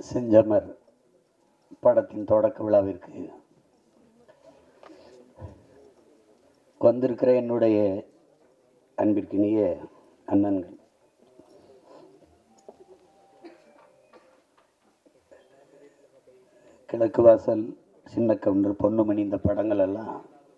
செஞ்சமர் படத்தின் தொடக்க விழாவிற்கு வந்திருக்கிற என்னுடைய அன்பிற்கினிய அண்ணன்கள் கிழக்கு வாசல் சின்ன கவுண்டர் பொன்னுமணி இந்த படங்கள் எல்லாம்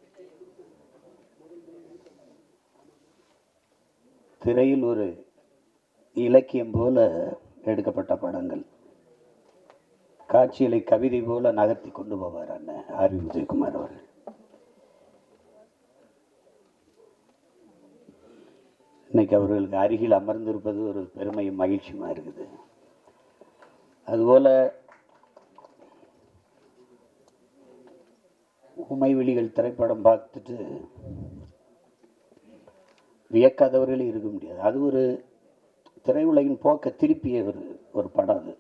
திரையில் ஒரு இலக்கியம் போல எடுக்கப்பட்ட படங்கள் காட்சிகளை கவிதை போல நகர்த்தி கொண்டு போவார் அண்ணன் ஆர் வி உதயகுமார் அவர்கள் இன்னைக்கு அவர்களுக்கு அருகில் அமர்ந்திருப்பது ஒரு பெருமையும் மகிழ்ச்சியுமா இருக்குது அதுபோல உமை விழிகள் திரைப்படம் பார்த்துட்டு வியக்காதவர்களே இருக்க முடியாது அது ஒரு திரையுலகின் போக்க திருப்பிய ஒரு ஒரு படம் அது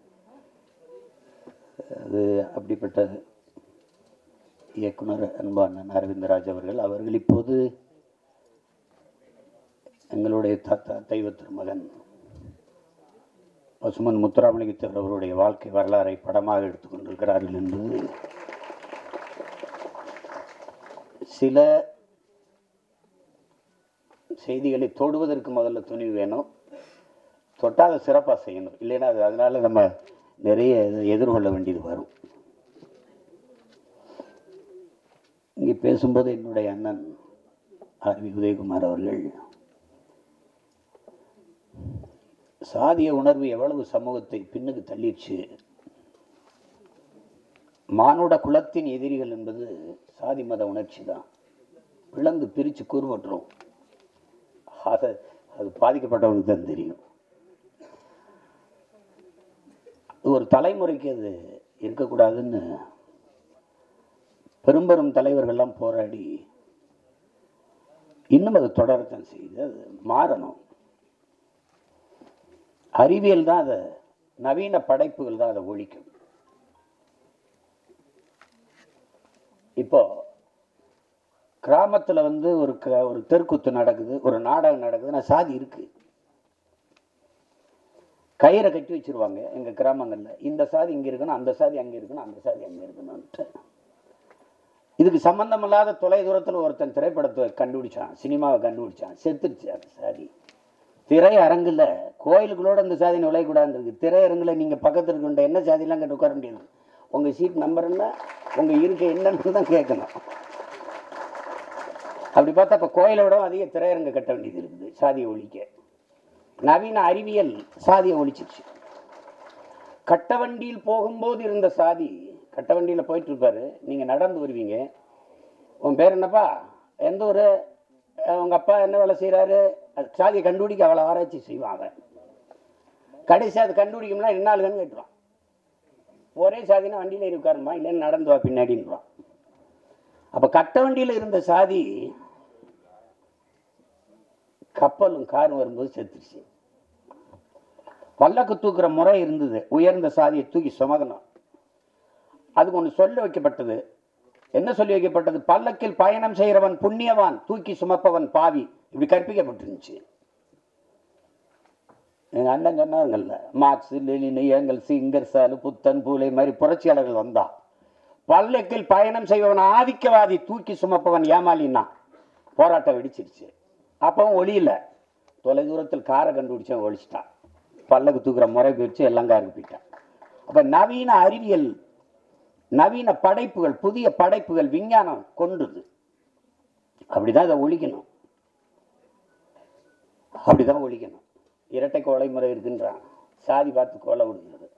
அது அப்படிப்பட்ட இயக்குனர் அன்பானன் அரவிந்தராஜ் அவர்கள் அவர்கள் இப்போது எங்களுடைய தாத்தா தெய்வ திருமகன் பசுமன் முத்துராமலிங்கத்தவர் அவருடைய வாழ்க்கை வரலாறை படமாக எடுத்துக்கொண்டிருக்கிறார்கள் என்பது சில செய்திகளை தொடுவதற்கு முதல்ல துணிவு வேணும் தொட்டால் அதை சிறப்பாக செய்யணும் இல்லைன்னா அது அதனால நம்ம நிறைய இதை எதிர்கொள்ள வேண்டியது வரும் இங்கே பேசும்போது என்னுடைய அண்ணன் ஆர் வி உதயகுமார் அவர்கள் சாதிய உணர்வு எவ்வளவு சமூகத்தை பின்னுக்கு தள்ளிடுச்சு மானுட குலத்தின் எதிரிகள் என்பது சாதி மத உணர்ச்சி தான் பிளந்து பிரித்து கூறுபட்டுரும் அதை அது பாதிக்கப்பட்டவனுக்கு தான் தெரியும் ஒரு தலைமுறைக்கு அது இருக்கக்கூடாதுன்னு பெரும்பெரும் தலைவர்கள்லாம் போராடி இன்னும் அது தொடரத்தான் செய்யுது அது மாறணும் அறிவியல் தான் அதை நவீன படைப்புகள் தான் அதை ஒழிக்கும் இப்போ கிராமத்தில் வந்து ஒரு க ஒரு தெருக்கூத்து நடக்குது ஒரு நாடகம் நடக்குதுன்னா சாதி இருக்கு கயிறை கட்டி வச்சிருவாங்க எங்கள் கிராமங்களில் இந்த சாதி இங்கே இருக்கணும் அந்த சாதி அங்கே இருக்கணும் அந்த சாதி அங்கே இருக்கணும்ன்ட்டு இதுக்கு சம்பந்தமில்லாத தொலை தூரத்தில் ஒருத்தன் திரைப்படத்தை கண்டுபிடிச்சான் சினிமாவை கண்டுபிடிச்சான் செத்துருச்சு அந்த சாதி திரையரங்கில் கோயிலுக்குள்ளோட இந்த சாதி நுழையக்கூடாதுன்னு இருக்கு திரையரங்கில் நீங்கள் பக்கத்தில் இருக்கின்ற என்ன சாதியெல்லாம் கண்டு உட்கார முடியாது உங்கள் சீட் நம்பர் என்ன உங்கள் இருக்கை என்னன்னு தான் கேட்கணும் அப்படி பார்த்தா இப்போ கோயிலை விட அதிக திரையரங்கு கட்ட வேண்டியது இருக்குது சாதியை ஒழிக்க நவீன அறிவியல் சாதியை ஒழிச்சிருச்சு கட்ட வண்டியில் போகும்போது இருந்த சாதி கட்ட வண்டியில் போயிட்டு இருப்பாரு நீங்கள் நடந்து வருவீங்க உன் பேர் என்னப்பா எந்த ஊர் உங்கள் அப்பா என்ன வேலை செய்கிறாரு அது சாதியை கண்டுபிடிக்க அவ்வளோ ஆராய்ச்சி செய்வான் அவன் கடைசி அது கண்டுபிடிக்கும்னா என்ன ஆளுகன்னு கேட்டுருவான் ஒரே சாதினா வண்டியில் ஏறி உட்காருமா இல்லைன்னு நடந்து வா பின்னாடின்றான் அப்போ கட்ட வண்டியில் இருந்த சாதி கப்பலும் காரும் வரும்போது செத்துருச்சு பல்லக்கு தூக்குற முறை இருந்தது உயர்ந்த சாதியை தூக்கி சுமதணும் அதுக்கு ஒன்று சொல்லி வைக்கப்பட்டது என்ன சொல்லி வைக்கப்பட்டது பல்லக்கில் பயணம் செய்கிறவன் புண்ணியவான் தூக்கி சுமப்பவன் பாவி இப்படி கற்பிக்கப்பட்டிருந்துச்சு எங்கள் அண்ணன் சொன்னாங்கல்ல மார்க்ஸ் லெனின் ஏங்கல்ஸ் இங்கர்சாலு புத்தன் பூலை மாதிரி புரட்சியாளர்கள் வந்தா பல்லக்கில் பயணம் செய்பவன் ஆதிக்கவாதி தூக்கி சுமப்பவன் ஏமாலின்னா போராட்டம் வெடிச்சிருச்சு அப்பவும் ஒளியில தொலை தூரத்தில் காரை கண்டுபிடிச்சவன் ஒழிச்சிட்டான் பல்லக்கு தூக்குற முறை போயிடுச்சு எல்லாம் காருக்கு போயிட்டான் அப்போ நவீன அறிவியல் நவீன படைப்புகள் புதிய படைப்புகள் விஞ்ஞானம் கொண்டுது அப்படிதான் இதை ஒழிக்கணும் அப்படிதான் ஒழிக்கணும் இரட்டை கொலை முறை இருக்குன்றான் சாதி பார்த்து கொலை விடுகிறது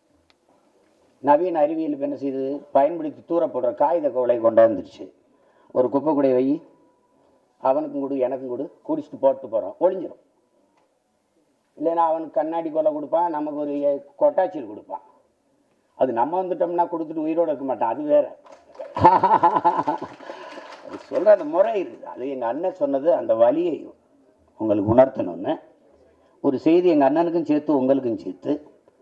நவீன அறிவியல் இப்போ என்ன செய்யுது பயன்படுத்தி தூர போடுற காகித கொலை கொண்டாந்துருச்சு ஒரு குப்பை கூடைய வை அவனுக்கும் கொடு எனக்கும் கொடு குடிச்சிட்டு போட்டு போகிறோம் ஒளிஞ்சிரும் இல்லைன்னா அவனுக்கு கண்ணாடி கொலை கொடுப்பான் நமக்கு ஒரு கொட்டாச்சியில் கொடுப்பான் அது நம்ம வந்துட்டோம்னா கொடுத்துட்டு உயிரோடு இருக்க மாட்டான் அது வேற அது சொல்கிற அந்த முறை இருக்குது அது எங்கள் அண்ணன் சொன்னது அந்த வழியை உங்களுக்கு உணர்த்தணும்னு ஒரு செய்தி எங்கள் அண்ணனுக்கும் சேர்த்து உங்களுக்கும் சேர்த்து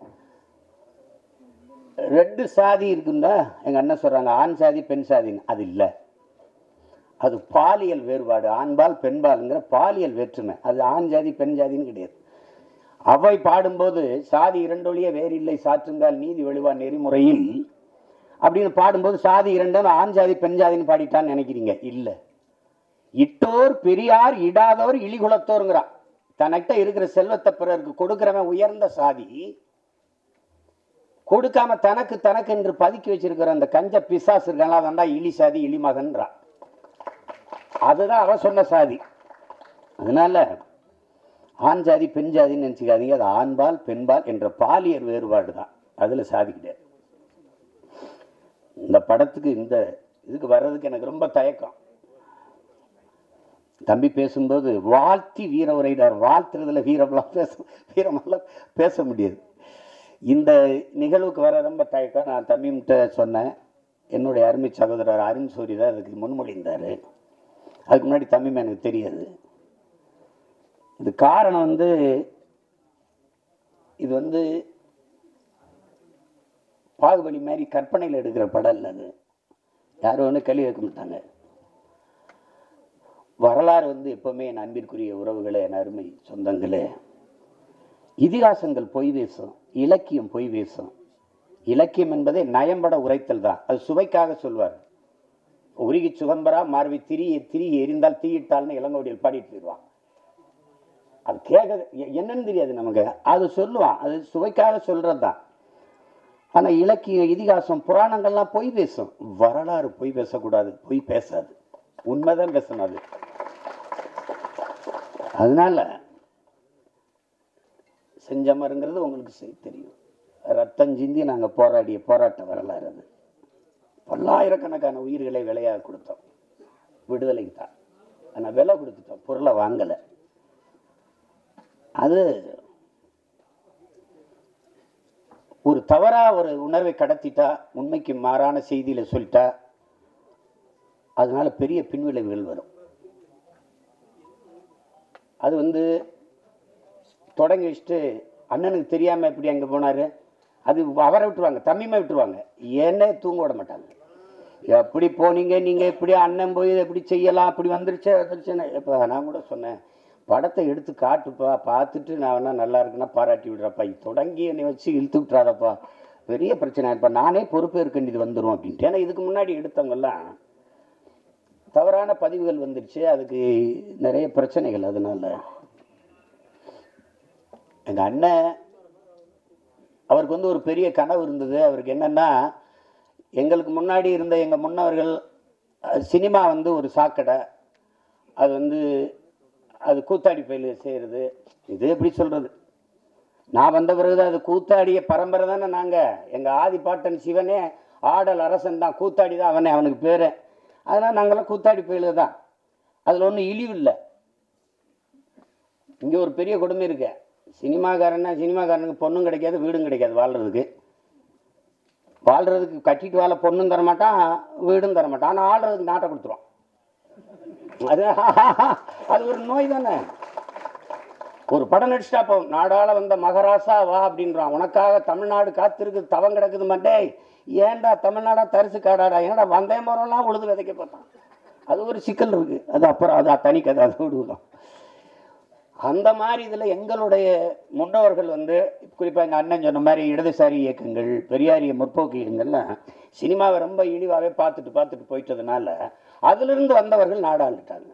ரெண்டு சாதி இருக்குன்னா எங்கள் அண்ணன் சொல்கிறாங்க ஆண் சாதி பெண் சாதின்னு அது இல்லை அது பாலியல் வேறுபாடு ஆண்பால் பெண்பாலுங்கிற பாலியல் வேற்றுமை அது ஆண் ஜாதி பெண் ஜாதின்னு கிடையாது அவை பாடும்போது சாதி இரண்டொழிய வேறில்லை சாற்றுங்கால் நீதி வழுவா நெறிமுறையில் அப்படின்னு பாடும்போது சாதி இரண்டும் ஆண் ஜாதி பெண் ஜாதின்னு பாடிட்டான்னு நினைக்கிறீங்க இல்ல இட்டோர் பெரியார் இடாதோர் இழிகுலத்தோருங்கிறான் தன்கிட்ட இருக்கிற செல்வத்தை பிறருக்கு கொடுக்கிறவன் உயர்ந்த சாதி கொடுக்காம தனக்கு தனக்கு என்று பதுக்கி வச்சிருக்கிற அந்த கஞ்ச பிசாசு இருக்காங்களா அதான் தான் இழி சாதி இழி மகன்றான் அதுதான் அவ சொன்ன சாதி அதனால ஆண் ஜாதி பெண் ஜாதின்னு நினச்சிக்காதீங்க அது ஆண்பால் பெண்பால் என்ற பாலியல் வேறுபாடு தான் அதில் சாதி கிடையாது இந்த படத்துக்கு இந்த இதுக்கு வர்றதுக்கு எனக்கு ரொம்ப தயக்கம் தம்பி பேசும்போது வாழ்த்தி வீர உரையிடார் வாழ்த்துறதுல வீரமெல்லாம் பேச வீரமெல்லாம் பேச முடியாது இந்த நிகழ்வுக்கு வர ரொம்ப தயக்கம் நான் தம்பிகிட்ட சொன்னேன் என்னுடைய அருமை சகோதரர் அருண் சூரி தான் அதுக்கு முன்மொழிந்தார் அதுக்கு முன்னாடி தம்பிமே எனக்கு தெரியாது இது காரணம் வந்து இது வந்து பாகுபலி மாதிரி கற்பனையில் எடுக்கிற படம் இல்லை அது யாரும் ஒன்றும் கேள்வி கேட்க மாட்டாங்க வரலாறு வந்து எப்பவுமே என் அன்பிற்குரிய உறவுகளே என் அருமை சொந்தங்களே இதிகாசங்கள் பொய் பேசும் இலக்கியம் பொய் பேசும் இலக்கியம் என்பதே நயம்பட உரைத்தல் தான் அது சுவைக்காக சொல்வார் உருகி சுகம்பரா மார்வி திரிய திரி எரிந்தால் தீயிட்டால்னு இளங்கோடியில் பாடிட்டு போயிடுவான் அது கேட்க என்னன்னு தெரியாது நமக்கு அது சொல்லுவான் அது சுவைக்காக சொல்றது தான் ஆனா இலக்கியம் இதிகாசம் புராணங்கள்லாம் பொய் பேசும் வரலாறு பொய் பேசக்கூடாது பொய் பேசாது உண்மைதான் பேசணும் அது அதனால செஞ்சமருங்கிறது உங்களுக்கு செய்- தெரியும் ரத்தம் சிந்தி நாங்கள் போராடிய போராட்ட வரலாறு அது பல்லாயிரக்கணக்கான உயிர்களை விலையாக கொடுத்தோம் விடுதலைக்கு தான் ஆனால் விலை கொடுத்துட்டோம் பொருளை வாங்கலை அது ஒரு தவறா ஒரு உணர்வை கடத்திட்டா உண்மைக்கு மாறான செய்தியில சொல்லிட்டா அதனால பெரிய பின்விளைவுகள் வரும் அது வந்து தொடங்கி வச்சுட்டு அண்ணனுக்கு தெரியாம எப்படி அங்க போனாரு அது அவரை விட்டுருவாங்க தம்பிமை விட்டுருவாங்க ஏன்னே தூங்க விட மாட்டாங்க எப்படி போனீங்க நீங்க எப்படி அண்ணன் போய் எப்படி செய்யலாம் அப்படி வந்துருச்சு வந்துருச்சுன்னு இப்போ நான் கூட சொன்னேன் படத்தை எடுத்து காட்டுப்பா பார்த்துட்டு நான் வேணா நல்லா இருக்குன்னா பாராட்டி விடுறப்பா இது தொடங்கி என்னை வச்சு இழுத்து விட்டுறாதப்பா பெரிய பிரச்சனை இருப்பா நானே பொறுப்பேற்க வேண்டியது வந்துடும் அப்படின்ட்டு ஏன்னா இதுக்கு முன்னாடி எடுத்தவங்கெல்லாம் தவறான பதிவுகள் வந்துருச்சு அதுக்கு நிறைய பிரச்சனைகள் அதனால எங்க அண்ணன் அவருக்கு வந்து ஒரு பெரிய கனவு இருந்தது அவருக்கு என்னன்னா எங்களுக்கு முன்னாடி இருந்த எங்க முன்னவர்கள் அஹ், சினிமா வந்து ஒரு சாக்கடை அது வந்து அது கூத்தாடி பயில செய்கிறது இது எப்படி சொல்றது நான் வந்த பிறகு அது கூத்தாடிய பரம்பரை தானே நாங்கள் எங்கள் ஆதி பாட்டன் சிவனே ஆடல் அரசன் தான் கூத்தாடி தான் அவனே அவனுக்கு பேர் அதனால் நாங்களாம் கூத்தாடி பயில தான் அதில் ஒன்றும் இழிவு இல்லை இங்கே ஒரு பெரிய கொடுமை இருக்கு சினிமாக்காரன்னா சினிமாக்காரனுக்கு பொண்ணும் கிடைக்காது வீடும் கிடைக்காது வாழ்கிறதுக்கு வாழ்கிறதுக்கு கட்டிட்டு வாழ பொண்ணும் தர மாட்டான் வீடும் தர மாட்டான் ஆனால் ஆடுறதுக்கு நாட்டை கொடுத்துருவான் அது அது ஒரு நோய் தானே ஒரு படம் நடிச்சிட்டா போ நாடாள வந்த மகராசா வா அப்படின்றான் உனக்காக தமிழ்நாடு காத்திருக்கு தவம் கிடக்குது மாட்டே ஏன்டா தமிழ்நாடா தரிசு காடாடா ஏன்டா வந்தே மரம்லாம் உழுது விதைக்க பார்த்தான் அது ஒரு சிக்கல் இருக்கு அது அப்புறம் அது தனி கதை அதை விடுவோம் அந்த மாதிரி இதில் எங்களுடைய முன்னோர்கள் வந்து குறிப்பாக எங்கள் அண்ணன் சொன்ன மாதிரி இடதுசாரி இயக்கங்கள் பெரியாரிய முற்போக்கு இயக்கங்கள்லாம் சினிமாவை ரொம்ப இழிவாகவே பார்த்துட்டு பார்த்துட்டு போயிட்டதுனால அதிலிருந்து வந்தவர்கள் நாடாண்டுட்டாங்க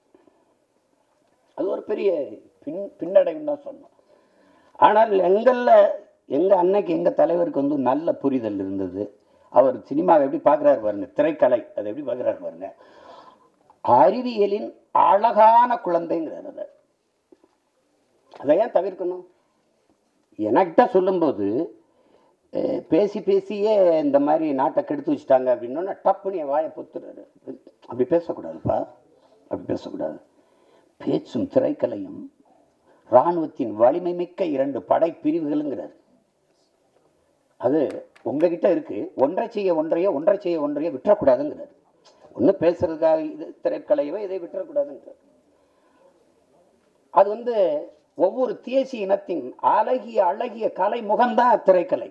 அது ஒரு பெரிய பின் பின்னடைவுன்னு தான் சொன்னோம் ஆனால் எங்களில் எங்கள் அன்னைக்கு எங்கள் தலைவருக்கு வந்து நல்ல புரிதல் இருந்தது அவர் சினிமாவை எப்படி பார்க்குறாரு பாருங்க திரைக்கலை அதை எப்படி பார்க்குறாரு பாருங்க அறிவியலின் அழகான குழந்தைங்கிறார் அதை அதை ஏன் தவிர்க்கணும் எனக்கிட்ட சொல்லும்போது அஹ், பேசி பேசியே இந்த மாதிரி நாட்டை கெடுத்து வச்சுட்டாங்க அப்படின்னா டப்புன்னு என் வாயை பொத்துறாரு அப்படி பேசக்கூடாதுப்பா அப்படி பேசக்கூடாது பேச்சும் திரைக்கலையும் இராணுவத்தின் வலிமை மிக்க இரண்டு படை பிரிவுகளுங்கிறார் அது உங்ககிட்ட இருக்கு ஒன்றை செய்ய ஒன்றையோ ஒன்றை செய்ய ஒன்றையோ விட்டுறக்கூடாதுங்கிறார் ஒன்று பேசுறதுக்காக இது திரைக்கலையோ இதை விட்டுறக்கூடாதுங்கிறார் அது வந்து ஒவ்வொரு தேசிய இனத்தின் அழகிய அழகிய கலை முகம்தான் திரைக்கலை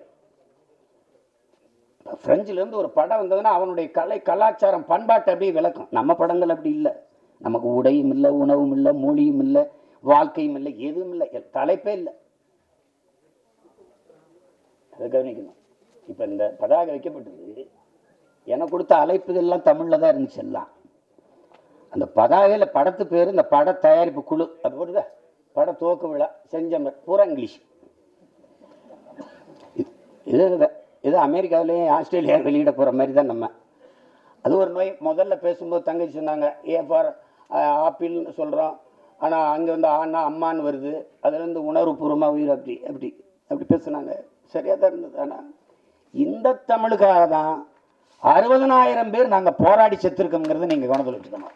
இப்ப பிரெஞ்சுல இருந்து ஒரு படம் வந்ததுன்னா அவனுடைய கலை கலாச்சாரம் பண்பாட்டை அப்படியே விளக்கும் நம்ம படங்கள் அப்படி இல்லை நமக்கு உடையும் இல்லை உணவும் இல்லை மொழியும் இல்லை வாழ்க்கையும் இல்லை எதுவும் இல்லை எ- தலைப்பே இல்லை அதை கவனிக்கணும் இப்போ இந்த பதாகை வைக்கப்பட்டது எனக்கு கொடுத்த அழைப்புகள்லாம் தமிழில் தான் இருந்துச்சு எல்லாம் அந்த பதாகையில் படத்து பேர் இந்த பட தயாரிப்பு குழு அது போடுதா பட துவக்க விழா செஞ்சமர் பூரா இங்கிலீஷ் இது- இது இது- இது அமெரிக்காவிலேயும் ஆஸ்திரேலியா வெளியிட போகிற மாதிரி தான் நம்ம அது ஒரு நோய் முதல்ல பேசும்போது தங்கச்சி சொன்னாங்க ஏ ஃபார் ஆப்பிள்னு சொல்கிறோம் ஆனால் அங்கே வந்து ஆனா அம்மான்னு வருது அதுலேருந்து உணர்வுபூர்வமாக உயிர் அப்படி அப்படி அப்படி பேசுனாங்க சரியாக தான் இருந்தது ஆனால் இந்த தமிழுக்காக தான் அறுபதனாயிரம் பேர் நாங்கள் போராடி செத்துருக்கோங்கிறத நீங்கள் கவனத்தில் வச்சுக்கணும்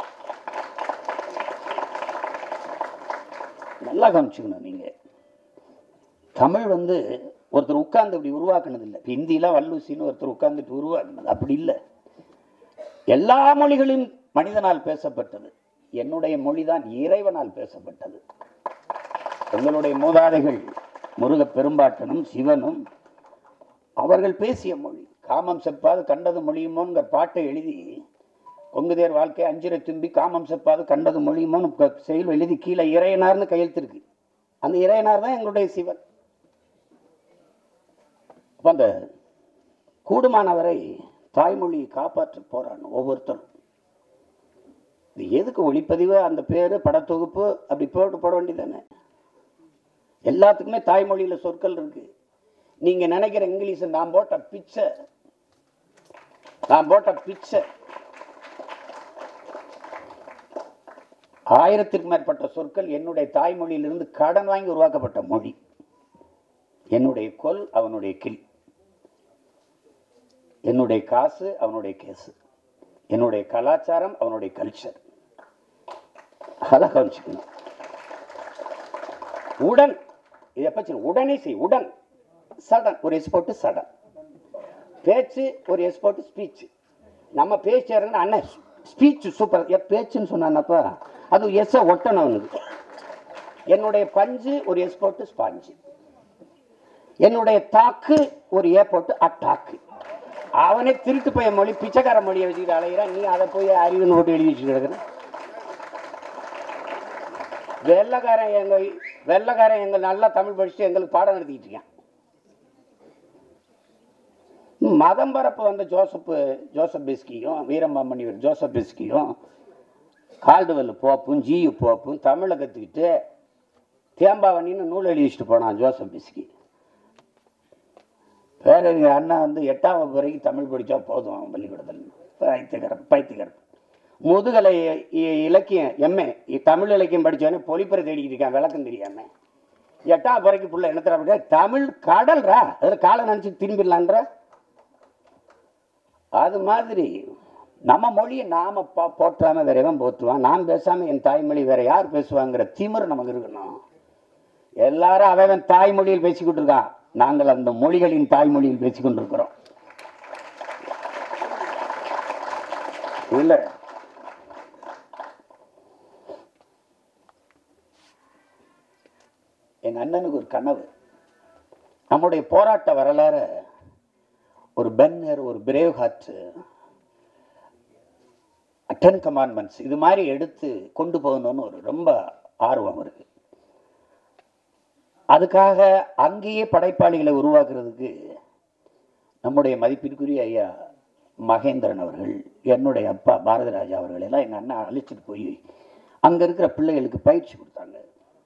நல்லா கவனிச்சுக்கணும் நீங்கள் தமிழ் வந்து ஒருத்தர் உட்கார்ந்து இப்படி உருவாக்குனது இல்லை இப்போ ஹிந்திலாம் வல்லூசின்னு ஒருத்தர் உட்கார்ந்துட்டு உருவாக்குனது அப்படி இல்லை எல்லா மொழிகளும் மனிதனால் பேசப்பட்டது என்னுடைய மொழிதான் இறைவனால் பேசப்பட்டது எங்களுடைய மூதாதைகள் முருகப் பெரும்பாட்டனும் சிவனும் அவர்கள் பேசிய மொழி காமம் செப்பாது கண்டது மொழியுமோங்கிற பாட்டை எழுதி கொங்குதேர் வாழ்க்கை அஞ்சிரை தும்பி காமம் செப்பாது கண்டது மொழியுமோன்னு க- செயல் எழுதி கீழே இறையனார்னு கையெழுத்திருக்கு அந்த இறையனார் தான் எங்களுடைய சிவன் அப்ப அந்த கூடுமானவரை தாய்மொழியை காப்பாற்ற போராடணும் ஒவ்வொருத்தரும் இது எதுக்கு ஒளிப்பதிவு அந்த பேர் படத்தொகுப்பு அப்படி போட்டு போட வேண்டியதானே எல்லாத்துக்குமே தாய்மொழியில் சொற்கள் இருக்கு நீங்க நினைக்கிற இங்கிலீஷ் நான் போட்ட பிச்சை நான் போட்ட பிச்சை ஆயிரத்திற்கும் மேற்பட்ட சொற்கள் என்னுடைய தாய்மொழியிலிருந்து கடன் வாங்கி உருவாக்கப்பட்ட மொழி என்னுடைய கொல் அவனுடைய கில் என்னுடைய காசு அவனுடைய கேசு என்னுடைய கலாச்சாரம் அவனுடைய கல்ச்சர் அதான் கவனிச்சுக்கணும் உடன் இது எப்ப சொல்லு? உடனே செய் உடன் சடன் ஒரு எஸ் போட்டு சடன் பேச்சு ஒரு எஸ் போட்டு ஸ்பீச் நம்ம பேச்சு இறங்கினா அண்ணன் ஸ்பீச் சூப்பர் ஏ பேச்சுன்னு சொன்னானப்பா அது எஸ் ஒட்டணும் அவனுக்கு என்னுடைய பஞ்சு ஒரு எஸ் போட்டு ஸ்பாஞ்சு என்னுடைய தாக்கு ஒரு ஏ போட்டு அட்டாக்கு அவனே திருட்டு போய மொழி பிச்சைக்கார மொழியை வச்சுக்கிட்டு அலைகிறான் நீ அதை போய் அறிவுன்னு போட்டு எழுதி வச்சுட்டு கிடக்குற வெள்ளக்காரன் எங்க வெள்ளக்காரன் எங்க நல்லா தமிழ் படிச்சுட்டு எங்களுக்கு பாடம் நடத்திக்கிட்டு இருக்கான் மதம் பரப்பு வந்த ஜோசப் ஜோசப் பிஸ்கியும் வீரமாமணிவர் ஜோசப் பிஸ்கியும் கால்டுவெல் போப்பும் ஜியு போப்பும் தமிழை கற்றுக்கிட்டு தேம்பாவணின்னு நூல் எழுதி வச்சுட்டு போனான் ஜோசப் பிஸ்கி பேரறிஞர் அண்ணா வந்து எட்டாம் வகுப்பு வரைக்கும் தமிழ் படித்தா போதும் அவன் பள்ளிக்கூடத்தில் பைத்தியகரம் பைத்தியகரம் முதுகலை இ- இலக்கியம் எம்ஏ தமிழ் இலக்கியம் படித்தவனே பொலிப்பரை தேடிக்கிட்டு இருக்கான் விளக்கம் தெரியாம எட்டாம் வரைக்கும் புள்ள என்ன தர தமிழ் கடல்ரா அதில் காலை நினச்சி திரும்பிடலான்ற அது மாதிரி நம்ம மொழியை நாம பா- போற்றாம வேற எவன் போற்றுவான் நான் பேசாம என் தாய்மொழி வேற யார் பேசுவாங்கிற திமிரு நமக்கு இருக்கணும் எல்லாரும் அவன் தாய்மொழியில் பேசிக்கிட்டு இருக்கான் நாங்கள் அந்த மொழிகளின் தாய்மொழியில் பேசிக் கொண்டிருக்கிறோம் இல்ல எங்க அண்ணனுக்கு ஒரு கனவு நம்முடைய போராட்ட வரலாறு ஒரு பென்னர் ஒரு பிரேவ் ஹார்ட் டென் கமாண்ட்மெண்ட்ஸ் இது மாதிரி எடுத்து கொண்டு போகணும்னு ஒரு ரொம்ப ஆர்வம் இருக்கு அதுக்காக அங்கேயே படைப்பாளிகளை உருவாக்குறதுக்கு நம்முடைய மதிப்பிற்குரிய ஐயா மகேந்திரன் அவர்கள் என்னுடைய அப்பா பாரதிராஜா அவர்கள் எல்லாம் எங்கள் அண்ணன் அழைச்சிட்டு போய் அங்கே இருக்கிற பிள்ளைகளுக்கு பயிற்சி கொடுத்தாங்க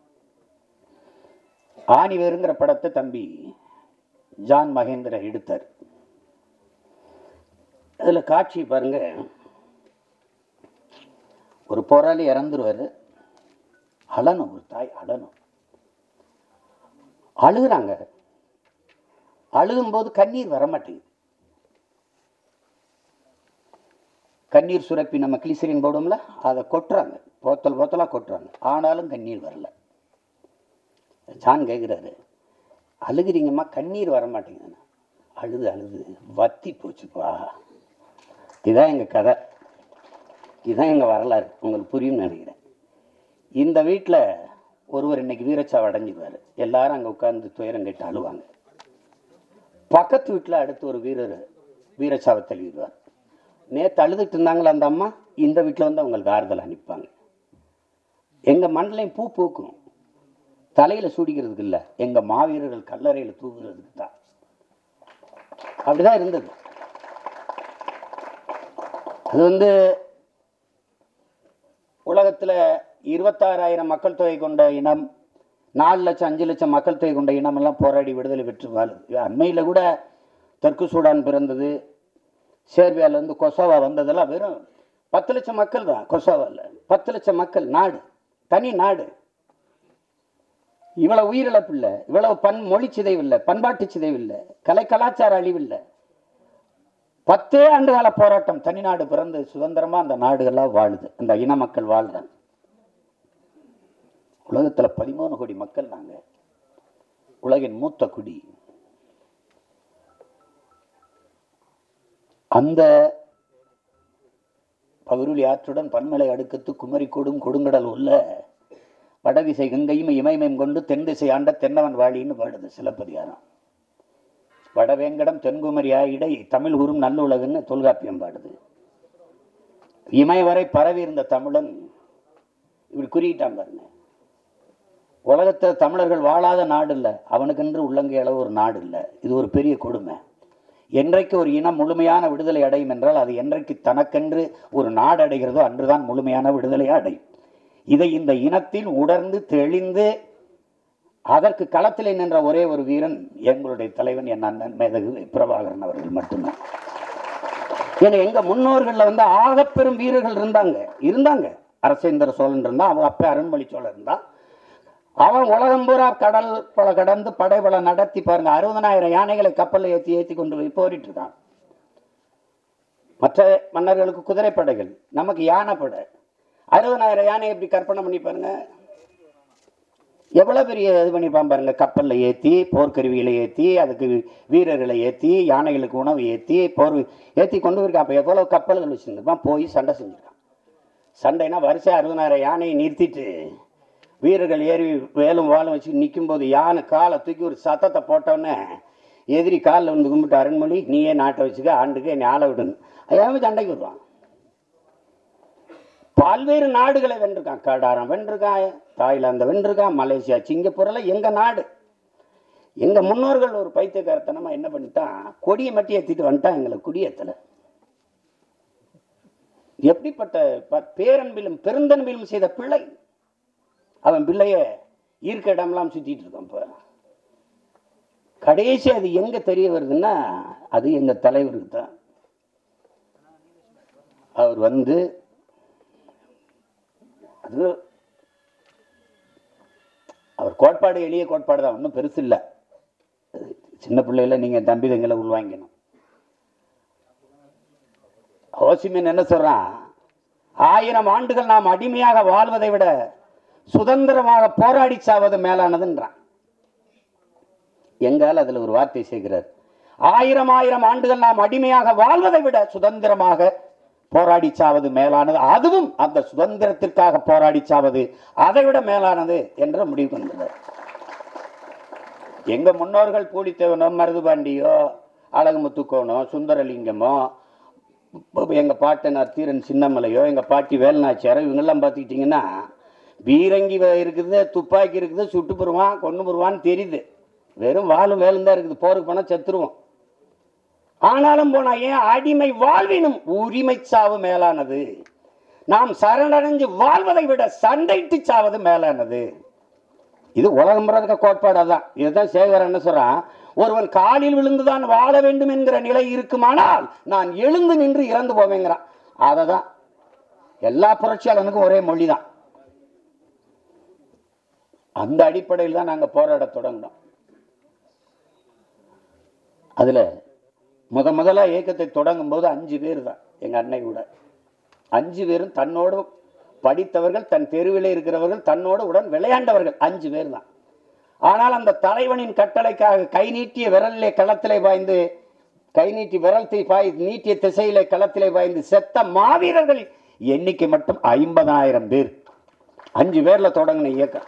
ஆணிவேருங்கிற படத்தை தம்பி ஜான் மகேந்திரன் எடுத்தார் அதில் காட்சி பாருங்க ஒரு போராளி இறந்துருவாரு அழணும் ஒரு தாய் அழணும் அழுகுறாங்க அழுகும்போது கண்ணீர் வர மாட்டேங்குது கண்ணீர் சுரப்பி நம்ம கிளிசரின் போடுவோம்ல அதை கொட்டுறாங்க போத்தல் போத்தலாக கொட்டுறாங்க ஆனாலும் கண்ணீர் வரல ஜான் கேட்குறாரு அழுகுறீங்கம்மா கண்ணீர் வர மாட்டேங்குதுண்ணா அழுது அழுது வத்தி போச்சுப்பா இதுதான் எங்கள் கதை இதுதான் எங்கள் வரலாறு உங்களுக்கு புரியும்னு நினைக்கிறேன் இந்த வீட்டில் ஒருவர் இன்னைக்கு வீரச்சாவை அடைஞ்சிடுவார் எல்லாரும் அங்கே உட்கார்ந்து துயரம் கேட்டு அழுவாங்க பக்கத்து வீட்டில் அடுத்து ஒரு வீரர் வீரச்சாவை தழுவிடுவார் நேற்று அழுதுட்டு இருந்தாங்களா அந்த அம்மா இந்த வீட்டில் வந்து அவங்களுக்கு ஆறுதல் அனுப்பாங்க எங்கள் மண்ணிலையும் பூ பூக்கும் தலையில் சூடிக்கிறதுக்கு இல்லை எங்கள் மாவீரர்கள் கல்லறையில் தூங்குறதுக்கு தான் அப்படிதான் இருந்தது அது வந்து உலகத்தில் இருபத்தாறாயிரம் மக்கள் தொகை கொண்ட இனம் நாலு லட்சம் அஞ்சு லட்சம் மக்கள் தொகை கொண்ட இனமெல்லாம் போராடி விடுதலை பெற்று வாழுது அண்மையில் கூட தெற்கு சூடான் பிறந்தது சேர்பியாவிலேருந்து கொசோவா வந்ததெல்லாம் வெறும் பத்து லட்சம் மக்கள் தான் கொசோவாவில் பத்து லட்சம் மக்கள் நாடு தனி நாடு இவ்வளவு உயிரிழப்பு இல்லை இவ்வளவு பன் மொழி சிதைவு இல்லை பண்பாட்டு சிதைவு இல்லை கலை கலாச்சார அழிவு இல்லை பத்தே ஆண்டுகால போராட்டம் தனிநாடு பிறந்து சுதந்திரமா அந்த நாடுகள்லாம் வாழுது அந்த இன மக்கள் வாழ்றாங்க உலகத்துல பதிமூணு கோடி மக்கள் நாங்க உலகின் மூத்த குடி அந்த பகுருளி ஆற்றுடன் பன்மலை அடுக்கத்து குமரி கூடும் கொடுங்கடல் உள்ள வடதிசை கங்கையும் இமயமயம் கொண்டு தென் திசை ஆண்ட தென்னவன் வாழின்னு பாடுது சிலப்பதிகாரம் வடவேங்கடம் தென்குமரி ஆயிடை தமிழ் ஊரும் நல்லுலகுன்னு தொல்காப்பியம் பாடுது இமய வரை பரவி இருந்த தமிழன் இப்படி குறியிட்டான் பாருங்க உலகத்தில் தமிழர்கள் வாழாத நாடு இல்லை அவனுக்கென்று உள்ளங்கை அளவு ஒரு நாடு இல்லை இது ஒரு பெரிய கொடுமை என்றைக்கு ஒரு இனம் முழுமையான விடுதலை அடையும் என்றால் அது என்றைக்கு தனக்கென்று ஒரு நாடு அடைகிறதோ அன்றுதான் முழுமையான விடுதலை அடையும் இதை இந்த இனத்தில் உணர்ந்து தெளிந்து அதற்கு களத்தில் நின்ற ஒரே ஒரு வீரன் எங்களுடைய தலைவன் என் அண்ணன் மேதகு பிரபாகரன் அவர்கள் மட்டும்தான் ஏன்னா எங்க முன்னோர்கள்ல வந்து ஆகப்பெரும் வீரர்கள் இருந்தாங்க இருந்தாங்க அரசேந்திர சோழன் இருந்தா அவன் அப்ப அருண்மொழி சோழன் இருந்தா அவன் உலகம் பூரா கடல் பல கடந்து படைபல நடத்தி பாருங்க அறுபதனாயிரம் யானைகளை கப்பலில் ஏற்றி ஏற்றி கொண்டு போய் போரிட்டு இருக்கான் மற்ற மன்னர்களுக்கு குதிரைப்படைகள் நமக்கு யானைப்படை அறுபதனாயிரம் யானை எப்படி கற்பனை பண்ணி பாருங்க எவ்வளோ பெரிய இது பண்ணிப்பான் பாருங்க கப்பலில் ஏற்றி போர்க்கருவிகளை ஏற்றி அதுக்கு வீரர்களை ஏற்றி யானைகளுக்கு உணவு ஏற்றி போர் ஏற்றி கொண்டு போயிருக்கான் அப்போ எவ்வளோ கப்பல்கள் வச்சுருந்துருப்பான் போய் சண்டை செஞ்சுருக்கான் சண்டைனா வரிசை அறுபதனாயிரம் யானையை நிறுத்திட்டு வீரர்கள் ஏறி வேலும் வாலும் வச்சு நிற்கும்போது யானை காலை தூக்கி ஒரு சத்தத்தை போட்டோன்னே எதிரி காலில் வந்து கும்பிட்டு அருண்மொழி நீயே நாட்டை வச்சுக்க ஆண்டுக்கு என்னை ஆள விடணும் அதாவது சண்டைக்கு வருவான் பல்வேறு நாடுகளை வென்றிருக்கான் கடாரம் வென்றிருக்கான் தாய்லாந்தை வென்றிருக்கான் மலேசியா சிங்கப்பூரில் எங்கள் நாடு எங்கள் முன்னோர்கள் ஒரு பைத்தியக்காரத்தனமாக என்ன பண்ணிட்டான் கொடியை மட்டி ஏற்றிட்டு வந்துட்டான் எங்களை குடியேற்றலை எப்படிப்பட்ட ப- பேரன்பிலும் பெருந்தன்பிலும் செய்த பிள்ளை அவன் பிள்ளைய ஈர்க்க இடம்லாம் சுற்றிட்டு இருக்கான் இப்போ கடைசி அது எங்க தெரிய வருதுன்னா அது எங்க தலைவருக்கு தான் அவர் வந்து அது அவர் கோட்பாடு எளிய கோட்பாடு தான் ஒன்றும் பெருசு இல்லை சின்ன பிள்ளையில நீங்க தம்பி தங்களை உள்வாங்கணும் ஹோசிமின் என்ன சொல்றான் ஆயிரம் ஆண்டுகள் நாம் அடிமையாக வாழ்வதை விட சுதந்திரமாக போராடி சாவது மேலானதுன்றான் எங்கால் அதுல ஒரு வார்த்தை சேர்க்கிறார் ஆயிரம் ஆயிரம் ஆண்டுகள் நாம் அடிமையாக வாழ்வதை விட சுதந்திரமாக போராடி சாவது மேலானது அதுவும் அந்த சுதந்திரத்திற்காக போராடி சாவது அதை விட மேலானது என்ற முடிவு கொண்டுள்ளார் எங்க முன்னோர்கள் பூலித்தேவனோ மருதுபாண்டியோ அழகுமுத்துக்கோனோ சுந்தரலிங்கமோ இப்ப எங்க பாட்டனார் தீரன் சின்னமலையோ எங்க பாட்டி வேலுநாச்சியாரோ இவங்கெல்லாம் பார்த்துக்கிட்டிங்கன்னா பீரங்கி வ- இருக்குது துப்பாக்கி இருக்குது சுட்டு போடுவான் கொண்டு போடுவான்னு தெரியுது வெறும் வாழும் வேலும் தான் இருக்குது போருக்கு போனால் செத்துருவோம் ஆனாலும் போனா ஏன் அடிமை வாழ்வினும் உரிமை சாவு மேலானது நாம் சரணடைஞ்சு வாழ்வதை விட சண்டைட்டு சாவது மேலானது இது உலகம் முறை கோட்பாடு அதான் இதுதான் சேகர் என்ன சொல்றான் ஒருவன் காலில் விழுந்துதான் வாழ வேண்டும் என்கிற நிலை இருக்குமானால் நான் எழுந்து நின்று இறந்து போவேங்கிறான் அதை தான் எல்லா புரட்சியாளனுக்கும் ஒரே மொழி தான் அந்த அடிப்படையில் தான் நாங்கள் போராட தொடங்கினோம் அதில் முத முதல்ல இயக்கத்தை தொடங்கும் போது அஞ்சு பேர் தான் எங்கள் அன்னை கூட அஞ்சு பேரும் தன்னோடு படித்தவர்கள் தன் தெருவில் இருக்கிறவர்கள் தன்னோடு உடன் விளையாண்டவர்கள் அஞ்சு பேர் தான் ஆனால் அந்த தலைவனின் கட்டளைக்காக கை நீட்டிய விரலிலே களத்திலே பாய்ந்து கை நீட்டி விரல் தீ பாய் நீட்டிய திசையிலே களத்திலே பாய்ந்து செத்த மாவீரர்கள் எண்ணிக்கை மட்டும் ஐம்பதாயிரம் பேர் அஞ்சு பேர்ல தொடங்கின இயக்கம்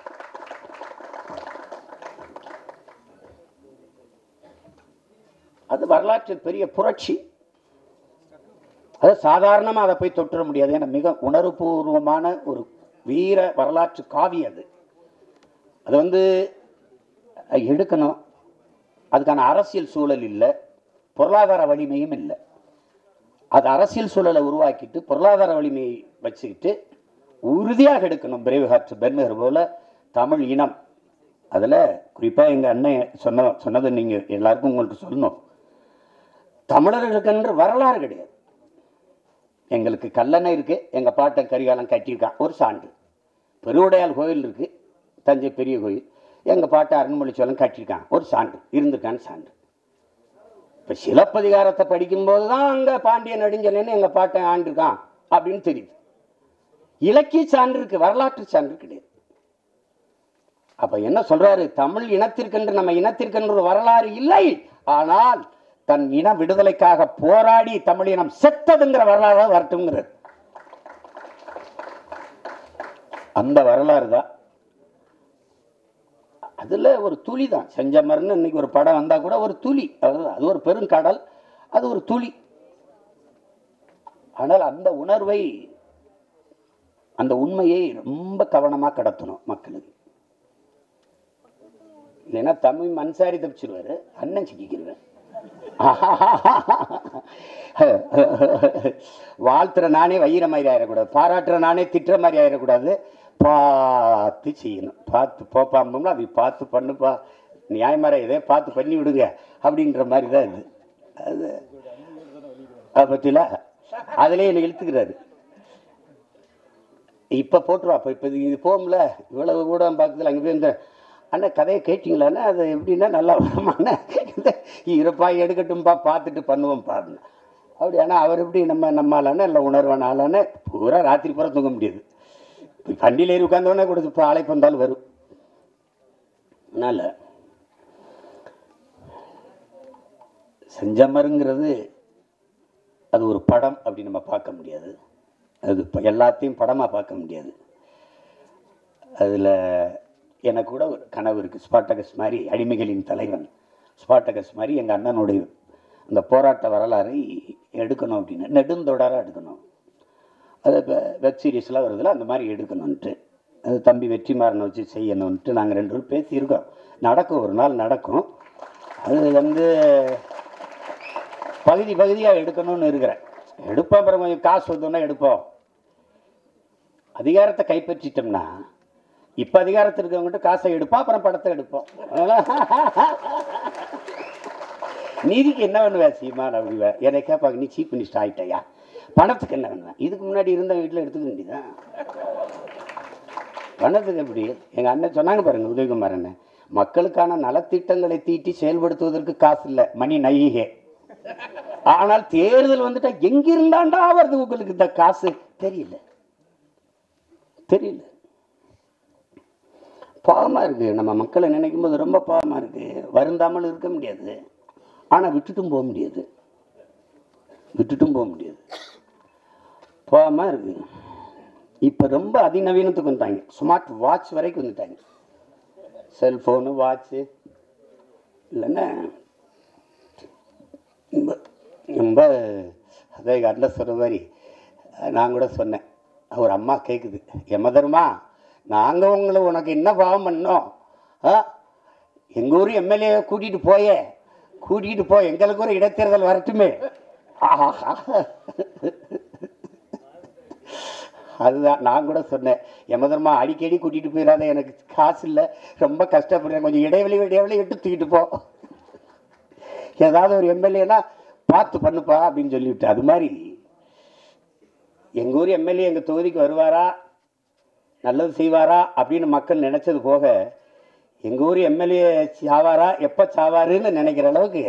அது வரலாற்றில் பெரிய புரட்சி அது சாதாரணமாக அதை போய் தொட்டுற முடியாது ஏன்னா மிக உணர்வுபூர்வமான ஒரு வீர வரலாற்று காவி அது அது வந்து அஹ், எடுக்கணும் அதுக்கான அரசியல் சூழல் இல்லை பொருளாதார வலிமையும் இல்லை அது அரசியல் சூழலை உருவாக்கிட்டு பொருளாதார வலிமையை வச்சுக்கிட்டு உறுதியாக எடுக்கணும் பிரேவ்ஹார்ட் பெர்னர் போல தமிழ் இனம் அதில் குறிப்பாக எங்கள் அண்ணன் சொன்ன சொன்னதை நீங்கள் எல்லாருக்கும் உங்களுக்கு சொல்லணும் தமிழர்களுக்கென்று வரலாறு கிடையாது எங்களுக்கு கல்லணை இருக்கு எங்கள் பாட்டன் கரிகாலம் கட்டியிருக்கான் ஒரு சான்று பெருவுடையாள் கோயில் இருக்கு தஞ்சை பெரிய கோயில் எங்கள் பாட்டை அருண்மொழி சோழன் கட்டியிருக்கான் ஒரு சான்று இருந்திருக்கான்னு சான்று இப்போ சிலப்பதிகாரத்தை படிக்கும்போது தான் அங்கே பாண்டிய நெடுஞ்சலைன்னு எங்கள் பாட்டை ஆண்டிருக்கான் அப்படின்னு தெரியுது இலக்கிய சான்று இருக்கு வரலாற்று சான்று கிடையாது அப்ப என்ன சொல்றாரு தமிழ் இனத்திற்கென்று நம்ம இனத்திற்கென்று ஒரு வரலாறு இல்லை ஆனால் தன் இன விடுதலைக்காக போராடி தமிழ் இனம் செத்ததுங்கிற வரலாறு வரட்டுங்கிறார் அந்த வரலாறு தான் அதுல ஒரு துளி தான் செஞ்சமர்னு இன்னைக்கு ஒரு படம் வந்தா கூட ஒரு துளி அதாவது அது ஒரு பெருங்கடல் அது ஒரு துளி ஆனால் அந்த உணர்வை அந்த உண்மையை ரொம்ப கவனமா கடத்தணும் மக்களுக்கு இல்லைன்னா தமிழ் மன்சாரி தப்பிச்சிருவாரு அண்ணன் சிக்கிக்கிருவேன் வாழ்த்துற நானே வையிற மாதிரி ஆயிடக்கூடாது பாராட்டுற நானே திட்டுற மாதிரி ஆயிடக்கூடாது பார்த்து செய்யணும் பார்த்து போப்பாம்போம்னா அது பார்த்து பண்ணுப்பா நியாயமார இதே பார்த்து பண்ணி விடுங்க அப்படின்ற மாதிரி தான் இது அது அதை பற்றில அதிலே என்னை இழுத்துக்கிறாரு இப்போ போட்டுருவா இப்போ இப்போ இது போகும்ல இவ்வளவு ஊடகம் பார்க்குதுல அங்கே போய் இந்த அண்ணா கதையை கேட்டிங்களாண்ணா அது எப்படின்னா நல்லா வருமாண்ணா இந்த இருப்பா எடுக்கட்டும்பா பார்த்துட்டு பண்ணுவோம்ப்பா அப்படின்னு அப்படி ஆனால் அவர் எப்படி நம்ம நம்மளான இல்லை உணர்வானாலான பூரா ராத்திரி பூரா தூங்க முடியாது இப்போ வண்டியில் ஏறி உட்காந்தோடனே கொடுத்து இப்போ அழைப்பு வந்தாலும் வரும் அதனால் செஞ்சமருங்கிறது அது ஒரு படம் அப்படி நம்ம பார்க்க முடியாது அது இப்போ எல்லாத்தையும் படமாக பார்க்க முடியாது அதில் எனக்கு கூட ஒரு கனவு இருக்குது ஸ்பாட்டகஸ் மாதிரி அடிமைகளின் தலைவன் ஸ்பாட்டகஸ் மாதிரி எங்கள் அண்ணனுடைய அந்த போராட்ட வரலாறை எடுக்கணும் அப்படின்னு நெடுந்தொடராக எடுக்கணும் அது இப்போ வெப் சீரிஸ்லாம் வருதுல அந்த மாதிரி எடுக்கணுன்ட்டு அது தம்பி வெற்றிமாறனை வச்சு செய்யணுன்ட்டு நாங்கள் ரெண்டு பேரும் பேசியிருக்கோம் நடக்கும் ஒரு நாள் நடக்கும் அது வந்து பகுதி பகுதியாக எடுக்கணும்னு இருக்கிறேன் எடுப்போம் அப்புறம் கொஞ்சம் காசு வந்தோன்னா எடுப்போம் அதிகாரத்தை கைப்பற்றிட்டோம்னா இப்போ அதிகாரத்தில் இருக்கவங்ககிட்ட காசை எடுப்போம் அப்புறம் படத்தை எடுப்போம் நீதிக்கு என்ன பண்ணுவேன் சீமான் அப்படிவா என்னை கேட்பாங்க நீ சீஃப் மினிஸ்டர் ஆகிட்டயா பணத்துக்கு என்ன பண்ணுவேன் இதுக்கு முன்னாடி இருந்த வீட்டில் எடுத்துக்க வேண்டியதான் பணத்துக்கு எப்படி எங்கள் அண்ணன் சொன்னாங்க பாருங்க உதயகுமார் அண்ணன் மக்களுக்கான நலத்திட்டங்களை தீட்டி செயல்படுத்துவதற்கு காசு இல்லை மணி நைகே ஆனால் தேர்தல் வந்துட்டா எங்கிருந்தாண்டா வருது உங்களுக்கு இந்த காசு தெரியல தெரியல பாவமா இருக்கு நம்ம மக்களை நினைக்கும் போது ரொம்ப பாவமா இருக்கு வருந்தாமல் இருக்க முடியாது ஆனா விட்டுட்டும் போக முடியாது விட்டுட்டும் போக முடியாது பாவமா இருக்கு இப்ப ரொம்ப அதிநவீனத்துக்கு வந்துட்டாங்க ஸ்மார்ட் வாட்ச் வரைக்கும் வந்துட்டாங்க செல்போனு வாட்சு இல்லைன்னா ரொம்ப ரொம்ப அதே எங்கள் அண்ணன் சொன்ன மாதிரி நான் கூட சொன்னேன் அவர் அம்மா கேட்குது எமதர்மா நாங்கள் உங்களை உனக்கு என்ன பாவம் பண்ணோம் ஆ எங்கள் ஊர் எம்எல்ஏ கூட்டிகிட்டு போயே கூட்டிகிட்டு போ எங்களுக்கு ஒரு இடைத்தேர்தல் வரட்டுமே ஆஹா அதுதான் நான் கூட சொன்னேன் எமதர்மா அடிக்கடி கூட்டிகிட்டு போயிடாத எனக்கு காசு இல்லை ரொம்ப கஷ்டப்படுறேன் கொஞ்சம் இடைவெளி இடைவெளி விட்டு தூக்கிட்டு போ ஏதாவது ஒரு எம்எல்ஏனா பார்த்து பண்ணுப்பா அப்படின்னு சொல்லிவிட்டு அது மாதிரி எங்கள் ஊர் எம்எல்ஏ எங்கள் தொகுதிக்கு வருவாரா நல்லது செய்வாரா அப்படின்னு மக்கள் நினைச்சது போக எங்கள் ஊர் எம்எல்ஏ சாவாரா எப்போ சாவாருன்னு நினைக்கிற அளவுக்கு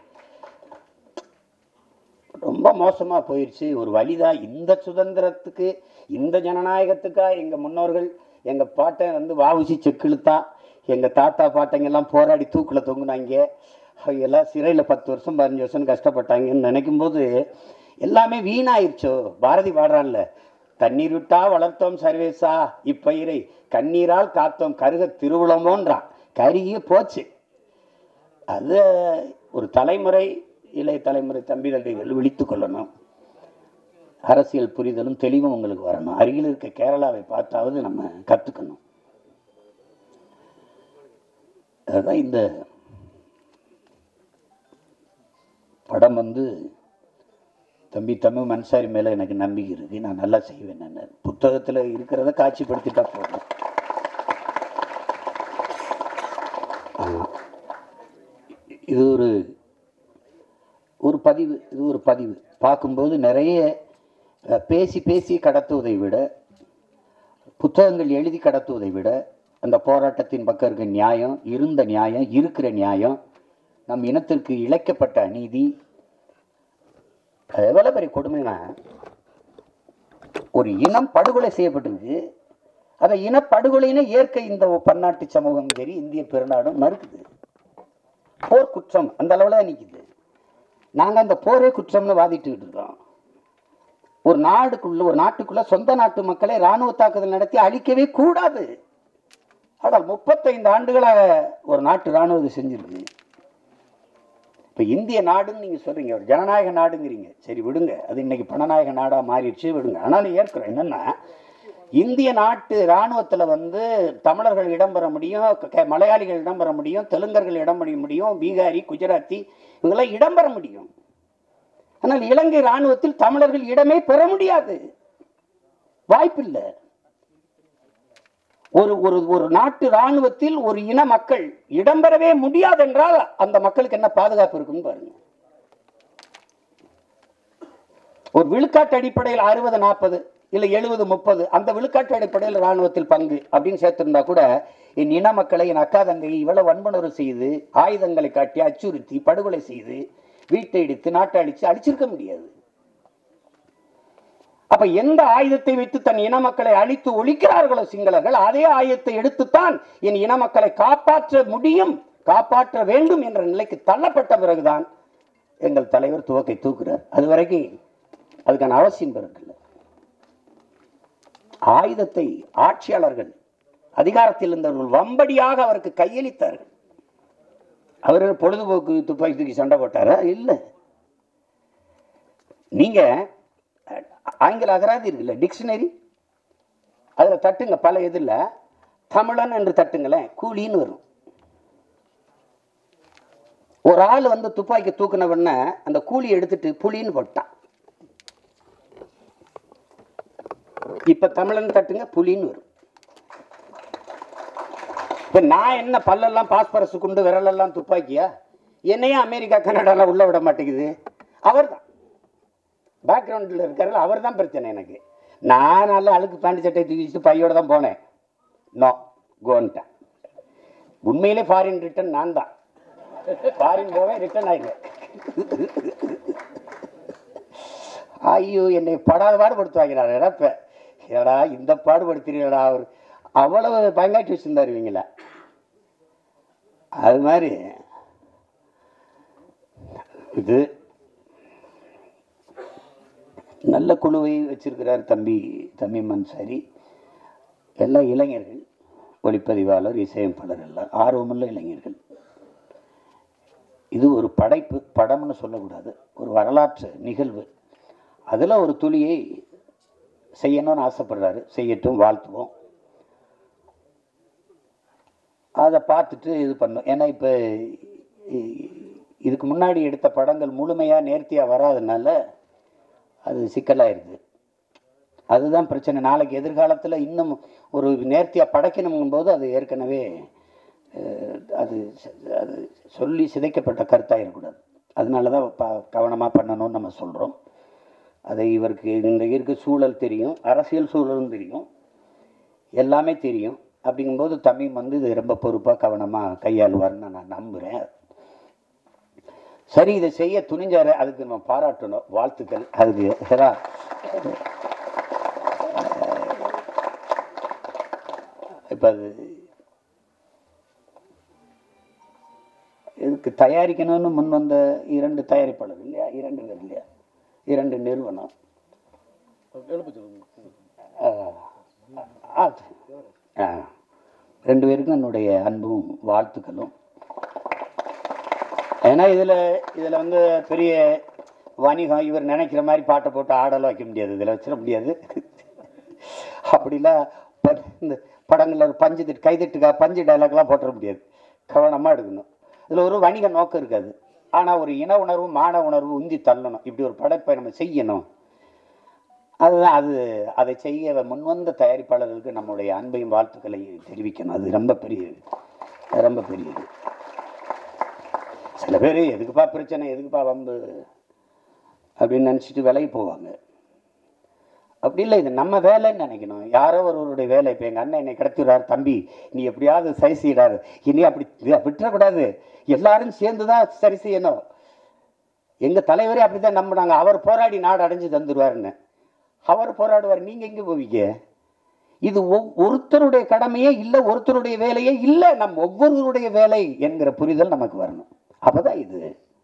ரொம்ப மோசமாக போயிடுச்சு ஒரு வழிதான் இந்த சுதந்திரத்துக்கு இந்த ஜனநாயகத்துக்கா எங்கள் முன்னோர்கள் எங்கள் பாட்டை வந்து வாவுசி செக்கிழுத்தா எங்கள் தாத்தா பாட்டைங்கெல்லாம் போராடி தூக்கில் தொங்குனாங்க அவங்க எல்லாம் சிறையில் பத்து வருஷம் பதினஞ்சு வருஷம் கஷ்டப்பட்டாங்கன்னு நினைக்கும் போது எல்லாமே வீணாயிருச்சோ பாரதி பாடுறான்ல தண்ணீர் விட்டா வளர்த்தோம் சர்வேசா இப்பயிரை கண்ணீரால் காத்தோம் கருக திருவுளமோன்றான் கருகிய போச்சு அது ஒரு தலைமுறை இளைய தலைமுறை தம்பி தந்தைகள் விழித்து கொள்ளணும் அரசியல் புரிதலும் தெளிவும் உங்களுக்கு வரணும் அருகில் இருக்க கேரளாவை பார்த்தாவது நம்ம கற்றுக்கணும் அதுதான் இந்த படம் வந்து தம்பி தமிழ் மன்சாரி மேலே எனக்கு நம்பிக்கை இருக்கு நான் நல்லா செய்வேன் நான் புத்தகத்தில் இருக்கிறத காட்சிப்படுத்திட்டா போதும் ஆமா. இது ஒரு ஒரு பதிவு இது ஒரு பதிவு பார்க்கும்போது நிறைய அஹ், பேசி பேசி கடத்துவதை விட புத்தகங்கள் எழுதி கடத்துவதை விட அந்த போராட்டத்தின் பக்கம் இருக்க நியாயம் இருந்த நியாயம் இருக்கிற நியாயம் நம் இனத்திற்கு இழைக்கப்பட்ட அநீதி அது எவ்வளோ பெரிய கொடுமைனா ஒரு இனம் படுகொலை செய்யப்பட்டிருக்கு அதை இனப்படுகொலைன்னு ஏற்க இந்த பன்னாட்டு சமூகம் சரி இந்திய பெருநாடும் மறுக்குது போர் குற்றம் அந்த அளவில் தான் நிற்குது நாங்கள் அந்த போரே குற்றம்னு வாதிட்டுக்கிட்டு இருக்கோம் ஒரு நாடுக்குள்ள ஒரு நாட்டுக்குள்ள சொந்த நாட்டு மக்களை ராணுவ தாக்குதல் நடத்தி அழிக்கவே கூடாது ஆனால் முப்பத்தைந்து ஆண்டுகளாக ஒரு நாட்டு ராணுவம் இது செஞ்சிருக்கு இப்போ இந்திய நாடுன்னு நீங்கள் சொல்றீங்க ஒரு ஜனநாயக நாடுங்கிறீங்க சரி விடுங்க அது இன்னைக்கு பணநாயக நாடாக மாறிடுச்சு விடுங்க ஆனாலும் ஏற்கிறோம் என்னன்னா இந்திய நாட்டு இராணுவத்தில் வந்து தமிழர்கள் இடம்பெற முடியும் க- மலையாளிகள் இடம்பெற முடியும் தெலுங்கர்கள் இடம்பெற முடியும் பீகாரி குஜராத்தி இவங்கெல்லாம் இடம்பெற முடியும் ஆனால் இலங்கை இராணுவத்தில் தமிழர்கள் இடமே பெற முடியாது வாய்ப்பில்லை ஒரு ஒரு ஒரு நாட்டு இராணுவத்தில் ஒரு இன மக்கள் இடம்பெறவே முடியாது என்றால் அந்த மக்களுக்கு என்ன பாதுகாப்பு இருக்குன்னு பாருங்க ஒரு விழுக்காட்டு அடிப்படையில் அறுபது நாற்பது இல்லை எழுபது முப்பது அந்த விழுக்காட்டு அடிப்படையில் இராணுவத்தில் பங்கு அப்படின்னு சேர்த்திருந்தா கூட என் இன மக்களை என் அக்கா தங்கை இவ்வளவு வன்புணர்வு செய்து ஆயுதங்களை காட்டி அச்சுறுத்தி படுகொலை செய்து வீட்டை இடித்து நாட்டை அழித்து அழிச்சிருக்க முடியாது அப்ப எந்த ஆயுதத்தை வைத்து தன் இன மக்களை அழித்து ஒழிக்கிறார்களோ சிங்களர்கள் அதே ஆயுதத்தை எடுத்துத்தான் என் இன மக்களை காப்பாற்ற முடியும் காப்பாற்ற வேண்டும் என்ற நிலைக்கு தள்ளப்பட்ட பிறகுதான் எங்கள் தலைவர் துவக்கை தூக்குறார் அது வரைக்கும் அதுக்கான அவசியம் பிறக்கல ஆயுதத்தை ஆட்சியாளர்கள் அதிகாரத்தில் இருந்தவர்கள் வம்படியாக அவருக்கு கையளித்தார்கள் அவர் பொழுதுபோக்கு துப்பாக்கி தூக்கி சண்டை போட்டாரா இல்லை நீங்க அஹ், ஆங்கில அகராதி இருக்குல்ல டிக்ஷனரி அதுல தட்டுங்க பல இதில் தமிழன் என்று தட்டுங்களேன் கூலின்னு வரும் ஒரு ஆள் வந்து துப்பாக்கி தூக்குனவன அந்த கூலி எடுத்துட்டு புலின்னு போட்டான் இப்ப தமிழன் தட்டுங்க புலின்னு வரும் இப்ப நான் என்ன பல்லெல்லாம் பாஸ்பரஸ் குண்டு விரலெல்லாம் துப்பாக்கியா என்னையும் அமெரிக்கா கனடாலாம் உள்ள விட மாட்டேங்குது அவர்தான் பேக்ரவுண்டில் இருக்காருல்ல அவர் தான் பிரச்சனை எனக்கு நான் நல்லா அழுக்கு பேண்ட் சட்டை தூக்கி வச்சுட்டு பையோட தான் போனேன் நோ கோன்ட்டேன் உண்மையிலே ஃபாரின் ரிட்டர்ன் நான் தான் ஃபாரின் போவேன் ரிட்டர்ன் ஆயிடுவேன் ஐயோ என்னை படாத பாடுபடுத்துவாங்க நான் நினைப்பேன் ஏடா இந்த பாடுபடுத்துறீங்களா அவர் அவ்வளவு பயங்காட்டி வச்சிருந்தார் இவங்கள அது மாதிரி இது நல்ல குழுவை வச்சிருக்கிறார் தம்பி தம்பி மன்சாரி எல்லாம் இளைஞர்கள் ஒளிப்பதிவாளர் இசையமைப்பாளர் எல்லாம் ஆர்வமுள்ள இளைஞர்கள் இது ஒரு படைப்பு படம்னு சொல்லக்கூடாது ஒரு வரலாற்று நிகழ்வு அதில் ஒரு துளியை செய்யணும்னு ஆசைப்படுறாரு செய்யட்டும் வாழ்த்துவோம் அதை பார்த்துட்டு இது பண்ணும் ஏன்னா இப்போ இதுக்கு முன்னாடி எடுத்த படங்கள் முழுமையாக நேர்த்தியாக வராதனால அது சிக்கலாயிருது அதுதான் பிரச்சனை நாளைக்கு எதிர்காலத்தில் இன்னும் ஒரு நேர்த்தியாக படைக்கணும் போது அது ஏற்கனவே அஹ், அது ச- அது சொல்லி சிதைக்கப்பட்ட கருத்தாக இருக்கக்கூடாது அதனால தான் ப கவனமாக பண்ணணும்னு நம்ம சொல்கிறோம் அதை இவருக்கு இன்றைக்கு இருக்க சூழல் தெரியும் அரசியல் சூழலும் தெரியும் எல்லாமே தெரியும் அப்படிங்கும்போது தமிழ் வந்து இது ரொம்ப பொறுப்பாக கவனமாக கையாளுவார்னு நான் நம்புகிறேன் சரி இதை செய்ய துணிஞ்சாரு அதுக்கு நம்ம பாராட்டணும் வாழ்த்துக்கள் அதுக்கு ஏன்னா இப்போ அது இதுக்கு தயாரிக்கணும்னு முன் வந்த இரண்டு தயாரிப்பாளர் இல்லையா இரண்டு பேர் இல்லையா இரண்டு நிறுவனம் ஆ, ஆ, ஆ. ரெண்டு பேருக்கும் என்னுடைய அன்பும் வாழ்த்துக்களும் ஏன்னா இதில் இதில் வந்து பெரிய வணிகம் இவர் நினைக்கிற மாதிரி பாட்டை போட்டு ஆடலாம் வைக்க முடியாது இதில் வச்சிட முடியாது அப்படிலாம் ப- இந்த படங்களில் ஒரு பஞ்சு திட்டு கைதட்டுக்கா பஞ்சு டைலாக்லாம் போட்டுற முடியாது கவனமாக எடுக்கணும் இதில் ஒரு வணிக நோக்கம் இருக்காது ஆனால் ஒரு இன உணர்வு மான உணர்வு உந்தி தள்ளணும் இப்படி ஒரு படைப்பை நம்ம செய்யணும் அதுதான் அது அதை செய்ய முன்வந்த தயாரிப்பாளர்களுக்கு நம்முடைய அன்பையும் வாழ்த்துக்களை தெரிவிக்கணும் அது ரொம்ப பெரியது ரொம்ப பெரியது சில பேர் எதுக்குப்பா பிரச்சனை எதுக்குப்பா வம்பு அப்படின்னு நினச்சிட்டு விலகி போவாங்க அப்படி இல்லை இது நம்ம வேலைன்னு நினைக்கணும் யாரோ ஒருவருடைய வேலை இப்போ எங்கள் அண்ணன் என்னை கிடத்துறாரு தம்பி நீ எப்படியாவது சரி செய்கிறாரு இனி அப்படி இதை விட்டுறக்கூடாது எல்லாரும் சேர்ந்து தான் சரி செய்யணும் எங்கள் தலைவரே அப்படி தான் நம்பினாங்க அவர் போராடி நாடு அடைஞ்சு தந்துடுவாருன்னு அவர் போராடுவார் நீங்கள் எங்கே போவீங்க இது ஒவ்- ஒருத்தருடைய கடமையே இல்லை ஒருத்தருடைய வேலையே இல்லை நம் ஒவ்வொருவருடைய வேலை என்கிற புரிதல் நமக்கு வரணும் அப்பதான் இது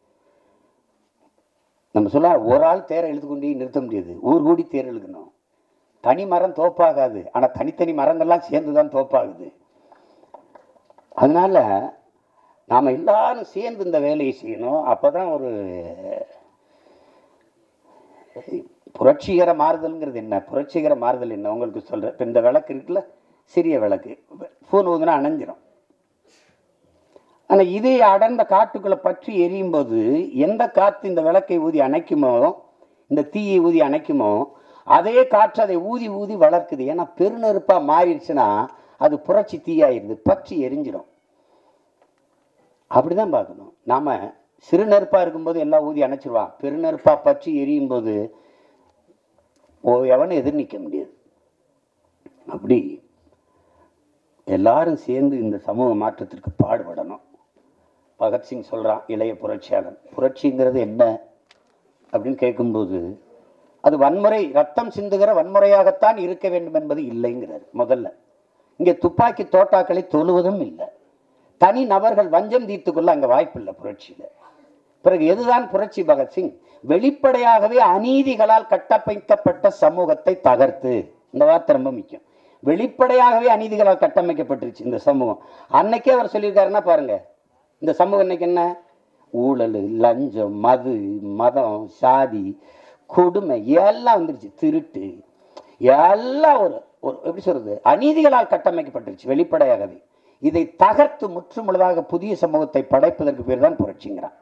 நம்ம சொல்ல ஒரு ஆள் தேரை இழுத்து கொண்டே நிறுத்த முடியாது ஊர் கூடி தேர் இழுக்கணும் தனி மரம் தோப்பாகாது ஆனா தனித்தனி மரங்கள்லாம் சேர்ந்து தான் தோப்பாகுது அதனால நாம எல்லாரும் சேர்ந்து இந்த வேலையை செய்யணும் அப்பதான் ஒரு புரட்சிகர மாறுதல்ங்கிறது என்ன புரட்சிகர மாறுதல் என்ன உங்களுக்கு சொல்றேன் இப்போ இந்த விளக்கு இருக்குல்ல சிறிய விளக்கு ஃபோன் ஊதுனா அணைஞ்சிரும் ஆனால் இதே அடர்ந்த காட்டுக்குள்ளே பற்றி எரியும் போது எந்த காற்று இந்த விளக்கை ஊதி அணைக்குமோ இந்த தீயை ஊதி அணைக்குமோ அதே காற்று அதை ஊதி ஊதி வளர்க்குது ஏன்னா பெருநெருப்பாக மாறிடுச்சுன்னா அது புரட்சி தீயாயிருது பற்றி எரிஞ்சிடும் அப்படிதான் பார்க்கணும் நாம சிறு நெருப்பாக இருக்கும்போது எல்லாம் ஊதி அணைச்சிருவான் பெருநெருப்பாக பற்றி எரியும் போது ஓ எவனும் எதிர் நிற்க முடியாது அப்படி எல்லாரும் சேர்ந்து இந்த சமூக மாற்றத்திற்கு பாடுபடணும் பகத்சிங் சொல்றான் இளைய புரட்சியாளன் புரட்சிங்கிறது என்ன அப்படின்னு கேட்கும்போது அது வன்முறை ரத்தம் சிந்துகிற வன்முறையாகத்தான் இருக்க வேண்டும் என்பது இல்லைங்கிறார் முதல்ல இங்கே துப்பாக்கி தோட்டாக்களை தொழுவதும் இல்லை தனி நபர்கள் வஞ்சம் தீர்த்துக்கொள்ள அங்கே வாய்ப்பில்லை புரட்சியில் பிறகு எதுதான் புரட்சி பகத்சிங் வெளிப்படையாகவே அநீதிகளால் கட்டமைக்கப்பட்ட சமூகத்தை தகர்த்து இந்த வார்த்தை ரொம்ப முக்கியம் வெளிப்படையாகவே அநீதிகளால் கட்டமைக்கப்பட்டுருச்சு இந்த சமூகம் அன்னைக்கே அவர் சொல்லியிருக்காருன்னா பாருங்க இந்த சமூகம் இன்னைக்கு என்ன ஊழல் லஞ்சம் மது மதம் சாதி கொடுமை எல்லாம் வந்துருச்சு திருட்டு எல்லாம் ஒரு ஒரு எப்படி சொல்றது அநீதிகளால் கட்டமைக்கப்பட்டுருச்சு வெளிப்படையாகவே இதை தகர்த்து முற்றுமுழுதாக புதிய சமூகத்தை படைப்பதற்கு பேர் தான் புரட்சிங்கிறான்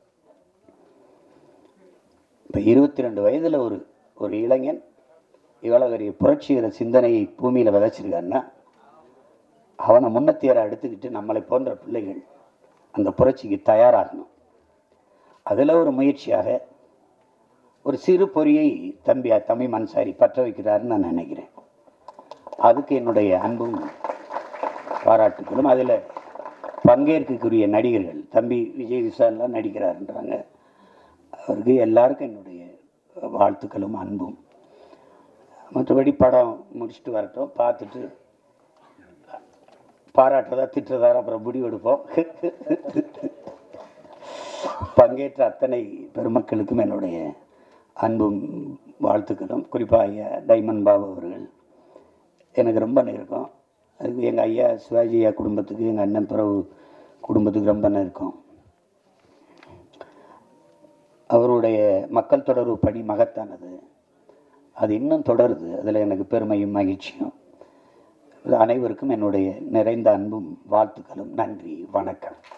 இப்போ இருபத்தி ரெண்டு வயதில் ஒரு ஒரு இளைஞன் இவ்வளோ பெரிய புரட்சிகர சிந்தனையை பூமியில் விதைச்சிருக்கான்னா அவனை முன்னத்தியரை எடுத்துக்கிட்டு நம்மளை போன்ற பிள்ளைகள் அந்த புரட்சிக்கு தயாராகணும் அதில் ஒரு முயற்சியாக ஒரு சிறு பொறியை தம்பி தம்பி மன்சாரி பற்ற வைக்கிறாருன்னு நான் நினைக்கிறேன் அதுக்கு என்னுடைய அன்பும் பாராட்டுகளும் அதில் பங்கேற்கக்கூடிய நடிகர்கள் தம்பி விஜய் விசால்லாம் நடிக்கிறாருன்றாங்க அவருக்கு எல்லாருக்கும் என்னுடைய வாழ்த்துக்களும் அன்பும் மற்றபடி படம் முடிச்சுட்டு வரட்டும் பார்த்துட்டு பாராட்டுறதா திட்டுறதா அப்புறம் முடிவு எடுப்போம் பங்கேற்ற அத்தனை பெருமக்களுக்கும் என்னுடைய அன்பும் வாழ்த்துக்களும் குறிப்பாக ஐயா டைமண்ட் பாபு அவர்கள் எனக்கு ரொம்ப நெருக்கம் அதுக்கு எங்கள் ஐயா சிவாஜி ஐயா குடும்பத்துக்கு எங்கள் அண்ணன் பிறகு குடும்பத்துக்கு ரொம்ப நெருக்கம் அவருடைய மக்கள் தொடர்பு பணி மகத்தானது அது இன்னும் தொடருது அதில் எனக்கு பெருமையும் மகிழ்ச்சியும் அனைவருக்கும் என்னுடைய நிறைந்த அன்பும் வாழ்த்துக்களும் நன்றி வணக்கம்